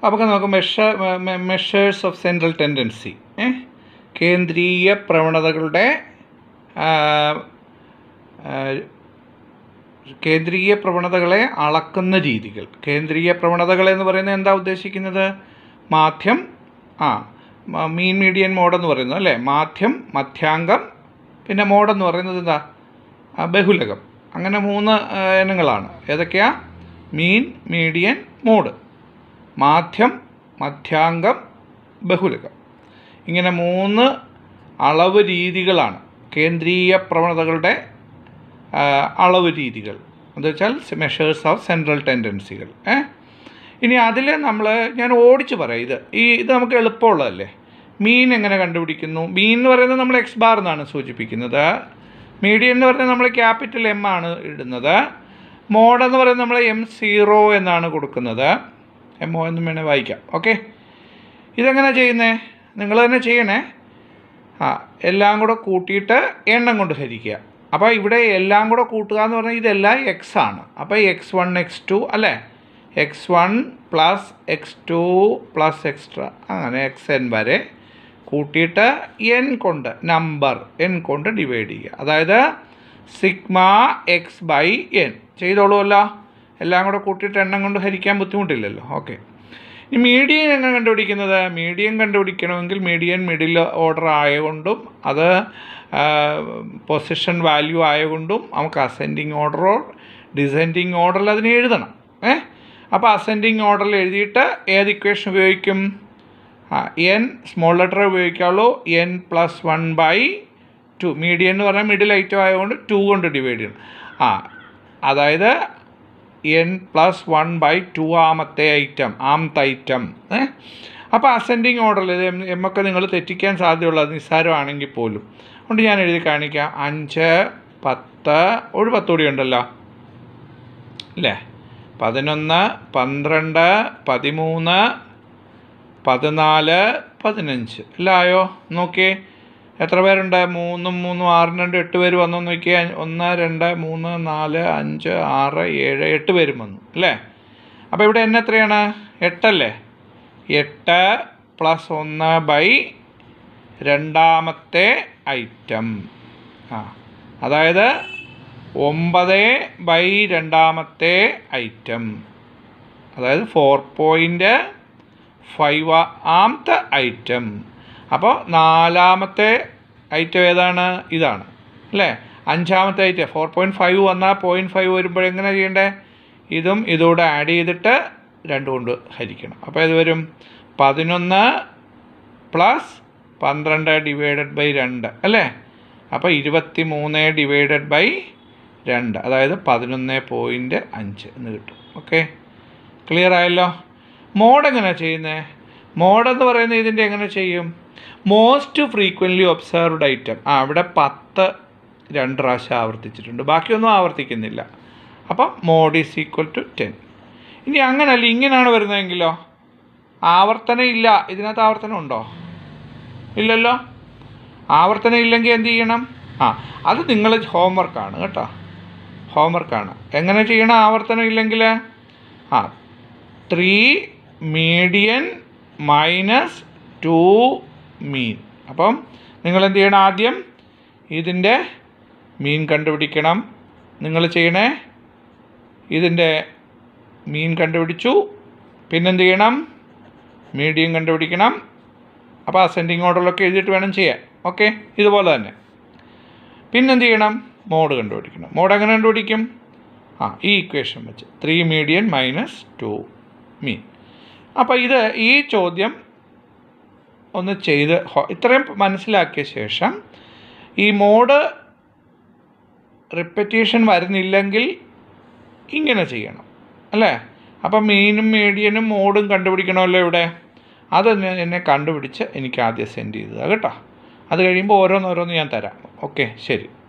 അപ്പോൾ നമുക്ക് മെഷ മെഷേഴ്സ് ഓഫ് സെൻട്രൽ ടെൻഡൻസി കേന്ദ്രീയ പ്രവണതകളുടെ ആ, ആ, കേന്ദ്രീയ പ്രവണതകളെ അളക്കുന്ന രീതികൾ കേന്ദ്രീയ പ്രവണതകൾ എന്ന് പറയുന്നത് എന്താ ഉദ്ദേശിക്കുന്നത് മാധ്യം ആ മ- മീൻ മീഡിയൻ മോഡെന്ന് പറയുന്നത് അല്ലേ മാധ്യം മധ്യാങ്കം പിന്നെ മോഡെന്ന് പറയുന്നത് എന്താ ആ, ബഹുലകം അങ്ങനെ മൂന്ന് ആ, ഇനങ്ങളാണ് ഏതൊക്കെയാ മീൻ മീഡിയൻ മോഡ് മാധ്യം മധ്യാങ്കം ബഹുലകം ഇങ്ങനെ മൂന്ന് അളവ് രീതികളാണ് കേന്ദ്രീയ പ്രവണതകളുടെ ആ, അളവ് രീതികൾ എന്ന് വെച്ചാൽ മെഷേഴ്സ് ഓഫ് സെൻട്രൽ ടെൻഡൻസികൾ ഏ ഇനി അതിൽ നമ്മൾ ഞാൻ ഓടിച്ച് പറയാം ഇത് ഈ ഇത് നമുക്ക് എളുപ്പമുള്ളതല്ലേ മീൻ എങ്ങനെ കണ്ടുപിടിക്കുന്നു മീൻ എന്ന് പറയുന്നത് നമ്മൾ എക്സ് ബാർ എന്നാണ് സൂചിപ്പിക്കുന്നത് മീഡിയൻ എന്ന് പറയുന്നത് നമ്മൾ ക്യാപിറ്റൽ എം ആണ് ഇടുന്നത് മോഡ് എന്ന് പറയുന്നത് നമ്മൾ എം സീറോ എന്നാണ് കൊടുക്കുന്നത് എം ഒ എന്നും വേണേൽ വായിക്കാം ഓക്കെ ഇതെങ്ങനെ ചെയ്യുന്നേ നിങ്ങൾ തന്നെ ചെയ്യണേ ആ എല്ലാം കൂടെ കൂട്ടിയിട്ട് എണ്ണം കൊണ്ട് ഹരിക്കുക അപ്പോൾ ഇവിടെ എല്ലാം കൂടെ കൂട്ടുക എന്ന് പറഞ്ഞാൽ ഇതെല്ലാം എക്സ് ആണ് അപ്പോൾ എക്സ് വൺ എക്സ് ടു അല്ലേ X one plus X two plus extra അങ്ങനെ എക്സ് എൻ വരെ കൂട്ടിയിട്ട് എൻ കൊണ്ട് നമ്പർ എൻ കൊണ്ട് ഡിവൈഡ് ചെയ്യുക അതായത് സിഗ്മ എക്സ് ബൈ എൻ ചെയ്തോളൂല്ലോ എല്ലാം കൂടെ കൂട്ടിയിട്ട് എണ്ണം കൊണ്ട് ഹരിക്കാൻ ബുദ്ധിമുട്ടില്ലല്ലോ ഓക്കെ ഈ മീഡിയൻ എങ്ങനെ കണ്ടുപിടിക്കുന്നത് മീഡിയൻ കണ്ടുപിടിക്കണമെങ്കിൽ മീഡിയൻ മിഡിൽ ഓർഡർ ആയതുകൊണ്ടും അത് പൊസിഷൻ വാല്യൂ ആയതുകൊണ്ടും നമുക്ക് അസെൻഡിങ് ഓർഡറോ ഡിസെൻഡിങ് ഓർഡറിൽ അതിനെ എഴുതണം ഏ അപ്പോൾ അസെൻഡിങ് ഓർഡറിൽ എഴുതിയിട്ട് ഏത് ഇക്വേഷൻ ഉപയോഗിക്കും ആ എൻ സ്മോൾ ലെറ്റർ ഉപയോഗിക്കാവുള്ളൂ N plus one by two median എന്ന് പറഞ്ഞാൽ മിഡിൽ ഐറ്റം ആയതുകൊണ്ട് ടു കൊണ്ട് ഡിവൈഡ് ചെയ്യണം ആ അതായത് N plus one by two ആമത്തെ ഐറ്റം ആമത്തെ ഐറ്റം ഏ അപ്പോൾ അസെൻഡിങ് ഓർഡറിൽ ഇത് എം- എം ഒക്കെ നിങ്ങൾ തെറ്റിക്കാൻ സാധ്യതയുള്ളത് നിസ്സാരമാണെങ്കിൽ പോലും അതുകൊണ്ട് ഞാൻ എഴുതി കാണിക്കാം അഞ്ച് പത്ത് ഒരു പത്ത് കൂടി ഉണ്ടല്ലോ അല്ലേ പതിനൊന്ന് പന്ത്രണ്ട് പതിമൂന്ന് പതിനാല് പതിനഞ്ച് എല്ലായോ നോക്കിയേ എത്ര പേരുണ്ട് മൂന്നും മൂന്നും ആറും രണ്ടും എട്ട് പേര് വന്നു നോക്കിയാൽ ഒന്ന് രണ്ട് മൂന്ന് നാല് അഞ്ച് ആറ് ഏഴ് എട്ട് പേരും വന്നു അല്ലേ അപ്പോൾ ഇവിടെ എന്നെ എത്രയാണ് എട്ടല്ലേ എട്ട് പ്ലസ് ഒന്ന് ബൈ രണ്ടാമത്തെ ഐറ്റം ആ അതായത് ഒമ്പത് ബൈ രണ്ടാമത്തെ ഐറ്റം അതായത് ഫോർ പോയിൻറ്റ് ഫൈവ് ആമത്തെ ഐറ്റം അപ്പോൾ നാലാമത്തെ ഐറ്റം ഏതാണ് ഇതാണ് അല്ലേ അഞ്ചാമത്തെ ഐറ്റം ഫോർ പോയിൻറ്റ് ഫൈവ് വന്നാൽ പോയിൻറ്റ് ഫൈവ് വരുമ്പോൾ എങ്ങനെ ചെയ്യണ്ടേ ഇതും ഇതൂടെ ആഡ് ചെയ്തിട്ട് രണ്ടും കൊണ്ട് ഹരിക്കണം അപ്പോൾ ഇത് വരും പതിനൊന്ന് പ്ലസ് പന്ത്രണ്ട് ഡിവൈഡഡ് ബൈ രണ്ട് അല്ലേ അപ്പോൾ ഇരുപത്തി മൂന്ന് ഡിവൈഡഡ് ബൈ രണ്ട് അതായത് പതിനൊന്ന് പോയിൻറ്റ് അഞ്ച് എന്ന് കിട്ടും ഓക്കെ ക്ലിയർ ആയല്ലോ മോഡ് എങ്ങനെ ചെയ്യുന്നത് മോഡ് എന്ന് പറയുന്നത് ഇതിൻ്റെ എങ്ങനെ ചെയ്യും മോസ്റ്റ് ഫ്രീക്വൻ്റ്ലി ഒബ്സർവ്ഡ് ഐറ്റം ആ ഇവിടെ പത്ത് രണ്ട് പ്രാവശ്യം ആവർത്തിച്ചിട്ടുണ്ട് ബാക്കിയൊന്നും ആവർത്തിക്കുന്നില്ല അപ്പം mode is equal to ten ഇനി അങ്ങനല്ല ഇങ്ങനെയാണ് വരുന്നതെങ്കിലോ ആവർത്തനം ഇല്ല ഇതിനകത്ത് ആവർത്തനം ഉണ്ടോ ഇല്ലല്ലോ ആവർത്തനം ഇല്ലെങ്കിൽ എന്ത് ചെയ്യണം ആ അത് നിങ്ങൾ ഹോംവർക്കാണ് കേട്ടോ ഹോംവർക്കാണ് എങ്ങനെ ചെയ്യണം ആവർത്തനം ഇല്ലെങ്കിൽ ആ three median minus two mean അപ്പം നിങ്ങൾ എന്ത് ചെയ്യണം ആദ്യം ഇതിൻ്റെ മീൻ കണ്ടുപിടിക്കണം നിങ്ങൾ ചെയ്യണേ ഇതിൻ്റെ മീൻ കണ്ടുപിടിച്ചു പിന്നെന്ത് ചെയ്യണം മീഡിയം കണ്ടുപിടിക്കണം അപ്പോൾ അസെൻഡിങ് ഓർഡറിലൊക്കെ എഴുതിയിട്ട് വേണം ചെയ്യാൻ ഓക്കെ ഇതുപോലെ തന്നെ പിന്നെന്ത് ചെയ്യണം മോഡ് കണ്ടുപിടിക്കണം മോഡ് എങ്ങനെ കണ്ടുപിടിക്കും ആ ഈ ഇക്വേഷൻ വെച്ച് three median minus two mean അപ്പോൾ ഇത് ഈ ചോദ്യം ഒന്ന് ചെയ്ത് ഹോ- ഇത്രയും മനസ്സിലാക്കിയ ശേഷം ഈ മോഡ് റിപ്പറ്റീഷൻ വരുന്നില്ലെങ്കിൽ ഇങ്ങനെ ചെയ്യണം അല്ലേ അപ്പം മീനും മീഡിയനും മോഡും കണ്ടുപിടിക്കണമല്ലോ ഇവിടെ അത് എന്നെ- എന്നെ കണ്ടുപിടിച്ച് എനിക്ക് ആദ്യം സെൻഡ് ചെയ്തതാണ് കേട്ടോ അത് കഴിയുമ്പോൾ ഓരോന്നോരോന്ന് ഞാൻ തരാം ഓക്കെ ശരി